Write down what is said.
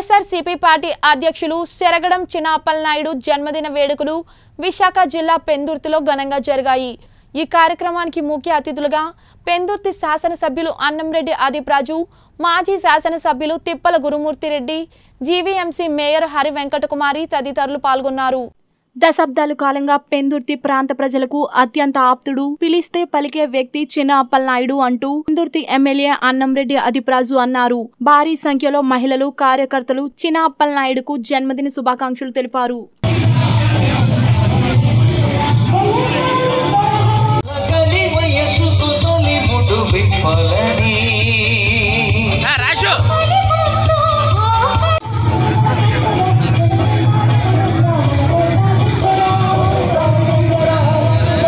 YSRCP party అధ్యక్షులు శరగడం చిన్నాపల్ నాయుడు జన్మదిన వేడుకలు విశాఖ జిల్లా పెందుర్తిలో ఘనంగా జరిగాయి ఈ కార్యక్రమానికి ముఖ్య అతిథులుగా పెందుర్తి శాసనసభ్యులు అన్నంరెడ్డి ఆదిప్రాజు మాజీ శాసనసభ్యులు తిప్పల గురుమూర్తిరెడ్డి జీవీఎంసీ మేయర్ హరి వెంకటకుమారి తదితరులు పాల్గొన్నారు దశాబ్దాల కాలంగా పెందుర్తి ప్రాంత ప్రజలకు అత్యంత ఆప్తుడు పిలిస్తే పలికే వ్యక్తి చిన్న అప్పలనాయుడు అంటూ పెందుర్తి ఎమ్మెల్యే అన్నంరెడ్డి అదిప్రాజు అన్నారు భారీ సంఖ్యలో మహిళలు కార్యకర్తలు చిన్న అప్పలనాయుడుకు జన్మదిన శుభాకాంక్షలు తెలిపారు Boleh